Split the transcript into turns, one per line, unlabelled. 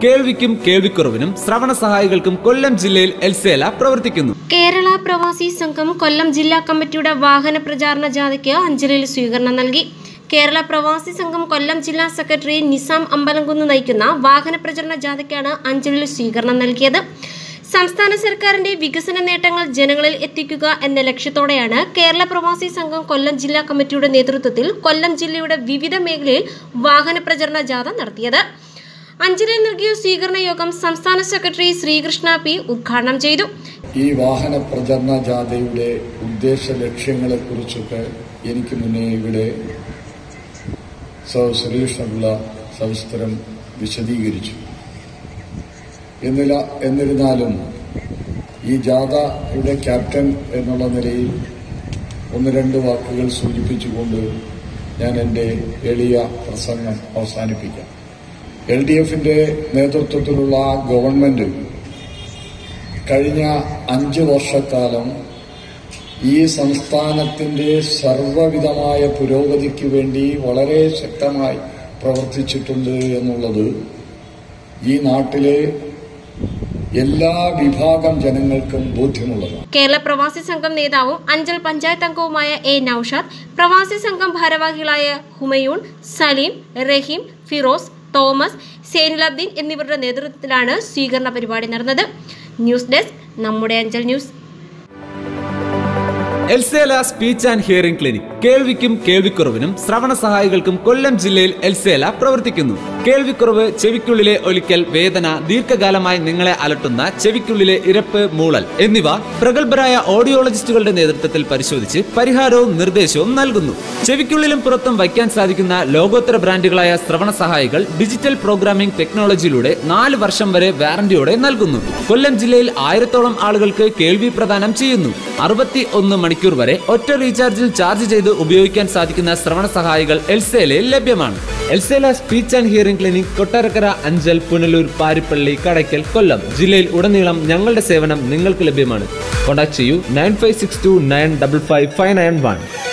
കേൾവിക്കും കേൾവിക്കുറവിനും ശ്രവണ സഹായികൾക്കും കൊല്ലം ജില്ലയിൽ എൽസേല പ്രവർത്തിക്കുന്നു
കേരള പ്രവാസി സംഘം കൊല്ലം ജില്ലാ കമ്മിറ്റിയുടെ വാഹന പ്രചാരണ ജാഥയ്ക്ക് അഞ്ജലിയിൽ സ്വീകരണം നൽകി കേരള പ്രവാസി സംഘം കൊല്ലം ജില്ലാ സെക്രട്ടറി നിസാം അമ്പലംകുന്ന് നയിക്കുന്ന വാഹന പ്രചരണ ജാഥയ്ക്കാണ് അഞ്ജലിയിൽ സ്വീകരണം നൽകിയത് സംസ്ഥാന സർക്കാരിന്റെ വികസന നേട്ടങ്ങൾ ജനങ്ങളിൽ എത്തിക്കുക എന്ന ലക്ഷ്യത്തോടെയാണ് കേരള പ്രവാസി സംഘം കൊല്ലം ജില്ലാ കമ്മിറ്റിയുടെ നേതൃത്വത്തിൽ കൊല്ലം ജില്ലയുടെ വിവിധ മേഖലയിൽ വാഹന പ്രചരണ ജാഥ നടത്തിയത് അഞ്ജലി നൽകിയ സ്വീകരണ യോഗം സംസ്ഥാന സെക്രട്ടറി ശ്രീകൃഷ്ണ പി ഉദ്ഘാടനം ചെയ്തു
ഈ വാഹന പ്രചരണ ജാഥയുടെ ഉദ്ദേശ ലക്ഷ്യങ്ങളെക്കുറിച്ചൊക്കെ എനിക്ക് മുന്നേ ഇവിടെ സർ സുരേഷ് അബ്ല സവിസ്തരം വിശദീകരിച്ചു എന്നില്ല എന്നിരുന്നാലും ഈ ജാഥയുടെ ക്യാപ്റ്റൻ എന്നുള്ള നിലയിൽ ഒന്ന് രണ്ട് വാക്കുകൾ സൂചിപ്പിച്ചുകൊണ്ട് ഞാൻ എൻ്റെ എളിയ പ്രസംഗം അവസാനിപ്പിക്കാം എൽ ഡി എഫിന്റെ നേതൃത്വത്തിലുള്ള ആ ഗവൺമെന്റ് കഴിഞ്ഞ അഞ്ച് വർഷക്കാലം ഈ സംസ്ഥാനത്തിന്റെ സർവവിധമായ പുരോഗതിക്ക് വേണ്ടി വളരെ ശക്തമായി പ്രവർത്തിച്ചിട്ടുണ്ട് എന്നുള്ളത് ഈ നാട്ടിലെ എല്ലാ വിഭാഗം ജനങ്ങൾക്കും ബോധ്യമുള്ളതാണ്
കേരള പ്രവാസി സംഘം നേതാവും അഞ്ചൽ പഞ്ചായത്ത് അംഗവുമായ എ നൌഷാദ് പ്രവാസി സംഘം ഭാരവാഹികളായ ഹുമയൂൺ സലീം റഹീം ഫിറോസ് തോമസ് സേനുലബ്ദീൻ എന്നിവരുടെ നേതൃത്വത്തിലാണ് സ്വീകരണ പരിപാടി നടന്നത് ന്യൂസ് ഡെസ്ക് നമ്മുടെ Anchal news
Elsela speech and hearing clinic കേൾവിക്കും കേൾവിക്കുറവിനും ശ്രവണ സഹായികൾക്കും കൊല്ലം ജില്ലയിൽ എൽസേല പ്രവർത്തിക്കുന്നു കേൾവിക്കുറവ് ചെവിക്കുള്ളിലെ ഒലിക്കൽ വേദന ദീർഘകാലമായി നിങ്ങളെ അലട്ടുന്ന ചെവിക്കുള്ളിലെ ഇരപ്പ് മൂളൽ എന്നിവ പ്രഗത്ഭരായ ഓഡിയോളജിസ്റ്റുകളുടെ നേതൃത്വത്തിൽ പരിശോധിച്ച് പരിഹാരവും നിർദ്ദേശവും നൽകുന്നു ചെവിക്കുള്ളിലും പുറത്തും വയ്ക്കാൻ സാധിക്കുന്ന ലോകോത്തര ബ്രാൻഡുകളായ ശ്രവണ സഹായികൾ ഡിജിറ്റൽ പ്രോഗ്രാമിംഗ് ടെക്നോളജിയിലൂടെ നാല് വർഷം വരെ വാറന്റിയോടെ നൽകുന്നു കൊല്ലം ജില്ലയിൽ ആയിരത്തോളം ആളുകൾക്ക് കേൾവി പ്രദാനം ചെയ്യുന്നു അറുപത്തി ഒന്ന് മണിക്കൂർ വരെ ഒറ്റ റീചാർജിൽ ചാർജ് ചെയ്ത് ഉപയോഗിക്കാൻ സാധിക്കുന്ന ശ്രവണ സഹായികൾ എൽസേലയിൽ ലഭ്യമാണ് Elsela speech and hearing clinic Kottarakkara Anchal Punalur Paripally Kadakkal Kollam ജില്ലയിൽ ഉടനീളം ഞങ്ങളുടെ സേവനം നിങ്ങൾക്ക് ലഭ്യമാണ് കോൺടാക്ട് ചെയ്യൂ nine five six two nine double five five nine one